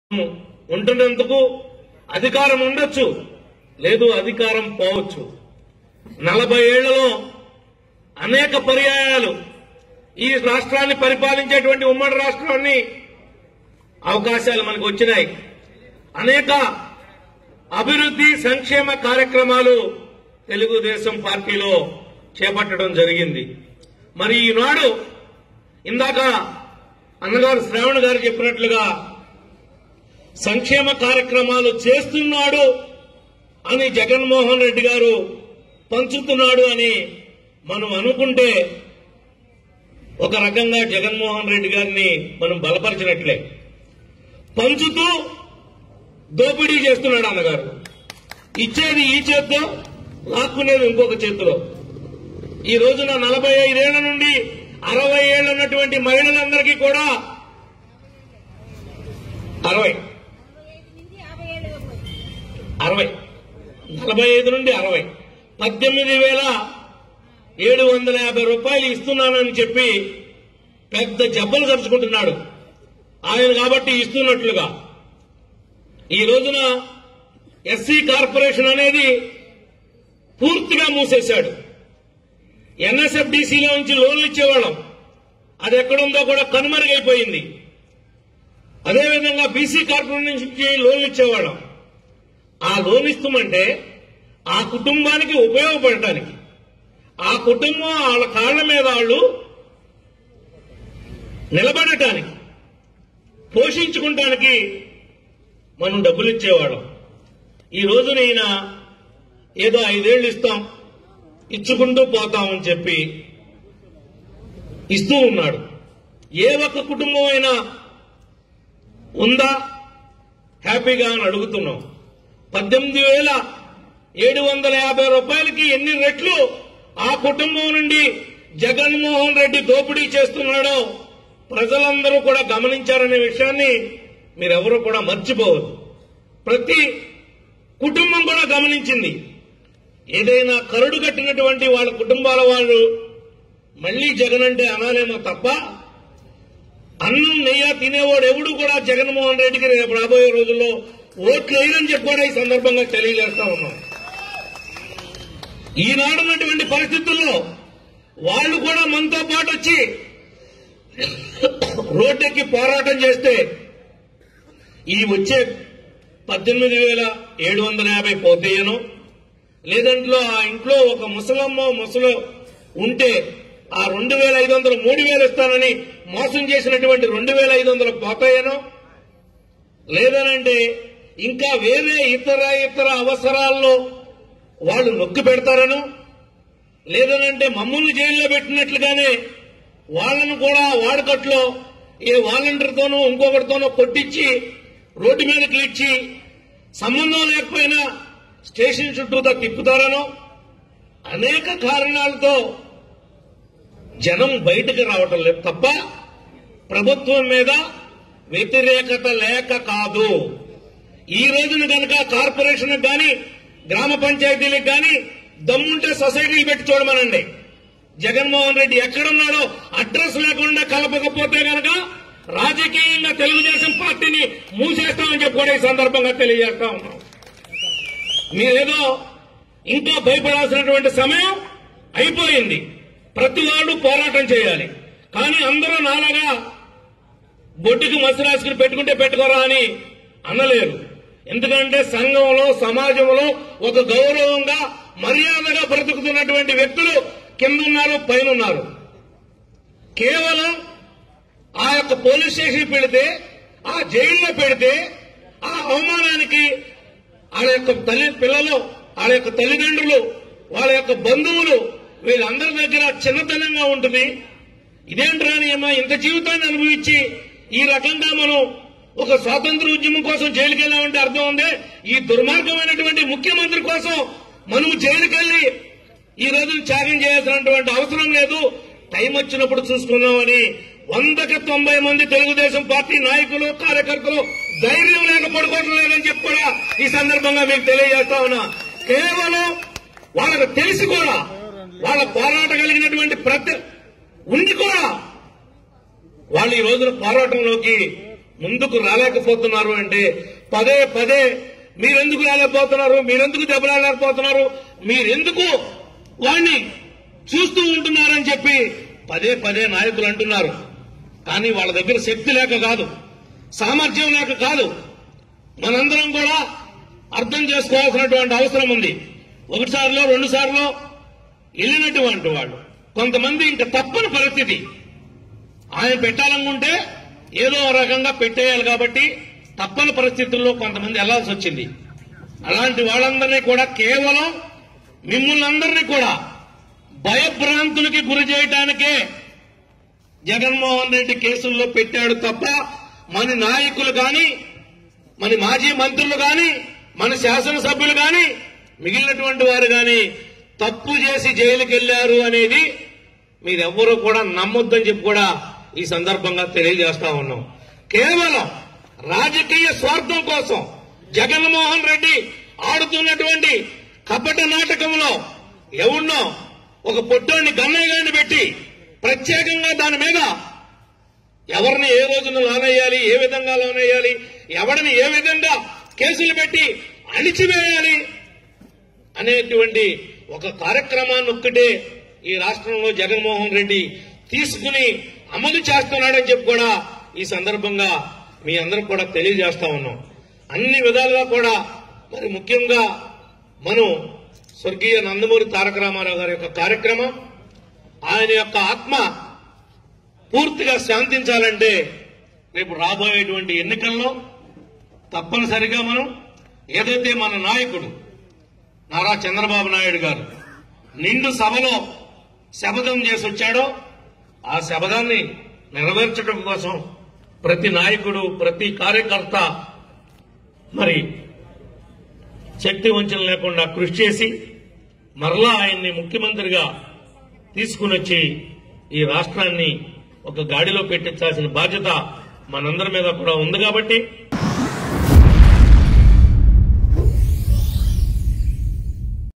ఉంటున్నందుకు అధికారం ఉండొచ్చు లేదు అధికారం పోవచ్చు నలభై ఏళ్లలో అనేక పర్యాయాలు ఈ రాష్ట్రాన్ని పరిపాలించేటువంటి ఉమ్మడి రాష్ట్రాన్ని అవకాశాలు మనకు వచ్చినాయి అనేక అభివృద్ధి సంక్షేమ కార్యక్రమాలు తెలుగుదేశం పార్టీలో చేపట్టడం జరిగింది మరి ఈనాడు ఇందాక అన్నగారు శ్రావణ్ గారు చెప్పినట్లుగా సంక్షేమ కార్యక్రమాలు చేస్తున్నాడు అని జగన్మోహన్ రెడ్డి గారు పంచుతున్నాడు అని మనం అనుకుంటే ఒక రకంగా జగన్మోహన్ రెడ్డి గారిని మనం బలపరిచినట్లే పంచుతూ దోపిడీ చేస్తున్నాడు అన్నగారు ఇచ్చేది ఈ చేత్తో లాక్కునేది ఇంకొక చేతిలో ఈ రోజున నలభై ఐదేళ్ల నుండి అరవై ఏళ్ళు ఉన్నటువంటి మహిళలందరికీ కూడా అరవై అరవై నలభై ఐదు నుండి అరవై పద్దెనిమిది వేల ఏడు వందల యాభై రూపాయలు ఇస్తున్నానని చెప్పి పెద్ద జబ్బలు ఖర్చుకుంటున్నాడు ఆయన కాబట్టి ఇస్తున్నట్లుగా ఈ రోజున ఎస్సీ కార్పొరేషన్ అనేది పూర్తిగా మూసేశాడు ఎన్ఎస్ఎఫ్డిసిలో నుంచి లోన్లు ఇచ్చేవాళ్ళం అది ఎక్కడుందో కూడా కనుమరుగైపోయింది అదేవిధంగా బీసీ కార్పొరేషన్ నుంచి లోన్లు ఇచ్చేవాళ్ళం ఆ లోన్ ఇస్తామంటే ఆ కుటుంబానికి ఉపయోగపడటానికి ఆ కుటుంబం వాళ్ళ కాళ్ల మీద వాళ్ళు నిలబడటానికి పోషించుకుంటానికి మనం డబ్బులు ఇచ్చేవాళ్ళం ఈ రోజు ఈయన ఏదో ఐదేళ్లు ఇస్తాం ఇచ్చుకుంటూ పోతామని చెప్పి ఇస్తూ ఉన్నాడు ఏ ఒక్క కుటుంబం అయినా ఉందా హ్యాపీగా అని అడుగుతున్నాం పద్దెనిమిది వేల ఏడు వందల యాభై రూపాయలకి ఎన్ని రెట్లు ఆ కుటుంబం నుండి జగన్మోహన్ రెడ్డి దోపిడీ చేస్తున్నాడో ప్రజలందరూ కూడా గమనించారనే విషయాన్ని మీరెవరూ కూడా మర్చిపోవద్దు ప్రతి కుటుంబం కూడా గమనించింది ఏదైనా కరుడు కట్టినటువంటి వాళ్ళ కుటుంబాల వాళ్ళు మళ్లీ జగన్ అంటే అనాలేమో తప్ప అన్నం నెయ్య తినేవాడు ఎవడు కూడా జగన్మోహన్ రెడ్డికి రేపు రాబోయే రోజుల్లో ఓట్లు వేయని చెప్పి కూడా ఈ సందర్భంగా తెలియజేస్తా ఉన్నాం ఈనాడున్నటువంటి పరిస్థితుల్లో వాళ్ళు కూడా మనతో పాటు వచ్చి రోడ్డెక్కి పోరాటం చేస్తే ఈ వచ్చే పద్దెనిమిది వేల ఏడు వందల యాభై పోతాయనో లేదంట్లో ఆ ఇంట్లో ఒక ముసలమ్మ ముసలు ఉంటే ఆ రెండు వేల ఐదు వందలు మూడు వేలు ఇస్తానని మోసం చేసినటువంటి రెండు వేల ఐదు వందలు పోతాయనో లేదనంటే ఇంకా వేరే ఇతర ఇతర అవసరాల్లో వాళ్ళు నొక్కి పెడతారనో లేదనంటే మమ్మల్ని జైల్లో పెట్టినట్లుగానే వాళ్ళను కూడా వాడకట్లో ఏ వాలంటీర్తోనో ఇంకొకటితోనో కొట్టించి రోడ్డు మీదకి ఇచ్చి సంబంధం లేకపోయినా స్టేషన్ చుట్టూతా తిప్పుతారనో అనేక కారణాలతో జనం బయటకు రావటం లేదు తప్ప ప్రభుత్వం మీద వ్యతిరేకత లేక కాదు ఈ రోజున కనుక కార్పొరేషన్ కానీ గ్రామ పంచాయతీలకు కానీ దమ్ముంటే సొసైటీలు పెట్టి చూడమనండి జగన్మోహన్ రెడ్డి ఎక్కడున్నాడో అడ్రస్ లేకుండా కలపకపోతే గనక రాజకీయంగా తెలుగుదేశం పార్టీని మూసేస్తామని చెప్పి కూడా ఈ సందర్భంగా తెలియజేస్తా ఉన్నాం మీరేదో ఇంకా భయపడాల్సినటువంటి సమయం అయిపోయింది ప్రతి వాళ్ళు పోరాటం చేయాలి కానీ అందరూ నాలాగా బొడ్డుకి మసి రాసుకుని పెట్టుకుంటే పెట్టుకోరా అని అనలేరు ఎందుకంటే సంఘంలో సమాజంలో ఒక గౌరవంగా మర్యాదగా బ్రతుకుతున్నటువంటి వ్యక్తులు కింద ఉన్నారు పైన ఉన్నారు కేవలం ఆ యొక్క పోలీస్ స్టేషన్ పెడితే ఆ జైల్లో పెడితే ఆ అవమానానికి వాళ్ళ యొక్క తల్లి పిల్లలు వాళ్ళ యొక్క తల్లిదండ్రులు వాళ్ళ యొక్క బంధువులు వీళ్ళందరి దగ్గర చిన్నతనంగా ఉంటుంది ఇదేంట్రా అని ఏమో ఇంత జీవితాన్ని అనుభవించి ఈ రకంగా మనం ఒక స్వాతంత్ర ఉద్యమం కోసం జైలుకి వెళ్ళామంటే అర్థం ఉంది ఈ దుర్మార్గమైనటువంటి ముఖ్యమంత్రి కోసం మనం జైలుకెళ్లి ఈ రోజు త్యాగం చేయాల్సినటువంటి అవసరం లేదు టైం వచ్చినప్పుడు చూసుకుందామని వందకి తొంభై మంది తెలుగుదేశం పార్టీ నాయకులు కార్యకర్తలు ధైర్యం లేక పడుకోవడం లేదని చెప్పి కూడా ఈ సందర్భంగా మీకు తెలియజేస్తా ఉన్నా కేవలం వాళ్ళకు తెలిసి కూడా వాళ్ళ పోరాట కలిగినటువంటి ప్రతి ఉండి కూడా వాళ్ళు ఈ రోజున పోరాటంలోకి ముందుకు రాలేకపోతున్నారు అంటే పదే పదే మీరెందుకు రాలేకపోతున్నారు మీరెందుకు దెబ్బలాడలేకపోతున్నారు మీరెందుకు వాణ్ణి చూస్తూ ఉంటున్నారని చెప్పి పదే పదే నాయకులు అంటున్నారు కానీ వాళ్ళ దగ్గర శక్తి లేక కాదు సామర్థ్యం లేక కాదు మనందరం కూడా అర్థం చేసుకోవాల్సినటువంటి అవసరం ఉంది ఒకటిసారిలో రెండు సార్లు వెళ్ళినటువంటి వాళ్ళు కొంతమంది ఇంకా తప్పని పరిస్థితి ఆయన పెట్టాలనుకుంటే ఏదో ఒక రకంగా పెట్టేయాలి కాబట్టి తప్పని పరిస్థితుల్లో కొంతమంది వెళ్లాల్సి వచ్చింది అలాంటి వాళ్ళందరినీ కూడా కేవలం మిమ్మల్ని అందరినీ కూడా భయభ్రాంతులకి గురి చేయడానికే జగన్మోహన్ రెడ్డి కేసుల్లో పెట్టాడు తప్ప మన నాయకులు గాని మన మాజీ మంత్రులు గాని మన శాసనసభ్యులు గాని మిగిలినటువంటి వారు గాని తప్పు చేసి జైలుకి వెళ్లారు అనేది మీరెవ్వరూ కూడా నమ్మొద్దని చెప్పి కూడా ఈ సందర్భంగా తెలియజేస్తా ఉన్నాం కేవలం రాజకీయ స్వార్థం కోసం జగన్మోహన్ రెడ్డి ఆడుతున్నటువంటి కపట నాటకంలో ఎవన్నో ఒక పొట్టోడిని గన్నయ్య గారిని పెట్టి ప్రత్యేకంగా దాని మీద ఎవరిని ఏ రోజున లోనేయాలి ఏ విధంగా లోనేయాలి ఎవరిని ఏ విధంగా కేసులు పెట్టి అణిచివేయాలి అనేటువంటి ఒక కార్యక్రమాన్ని ఒక్కటే ఈ రాష్ట్రంలో జగన్మోహన్ రెడ్డి తీసుకుని అమలు చేస్తున్నాడని చెప్పి కూడా ఈ సందర్భంగా మీ అందరూ కూడా తెలియజేస్తా ఉన్నాం అన్ని విధాలుగా కూడా మరి ముఖ్యంగా మనం స్వర్గీయ నందమూరి తారక రామారావు గారి యొక్క కార్యక్రమం ఆయన యొక్క ఆత్మ పూర్తిగా శాంతించాలంటే రేపు రాబోయేటువంటి ఎన్నికల్లో తప్పనిసరిగా మనం ఏదైతే మన నాయకుడు నారా చంద్రబాబు నాయుడు గారు నిండు సభలో శపథం చేసి వచ్చాడో ఆ శపథాన్ని నెరవేర్చడం కోసం ప్రతి నాయకుడు ప్రతి కార్యకర్త మరి శక్తి వంచన లేకుండా కృషి చేసి మరలా ఆయన్ని ముఖ్యమంత్రిగా తీసుకుని వచ్చి ఈ రాష్ట్రాన్ని ఒక గాడిలో పెట్టించాల్సిన బాధ్యత మనందరి మీద కూడా ఉంది కాబట్టి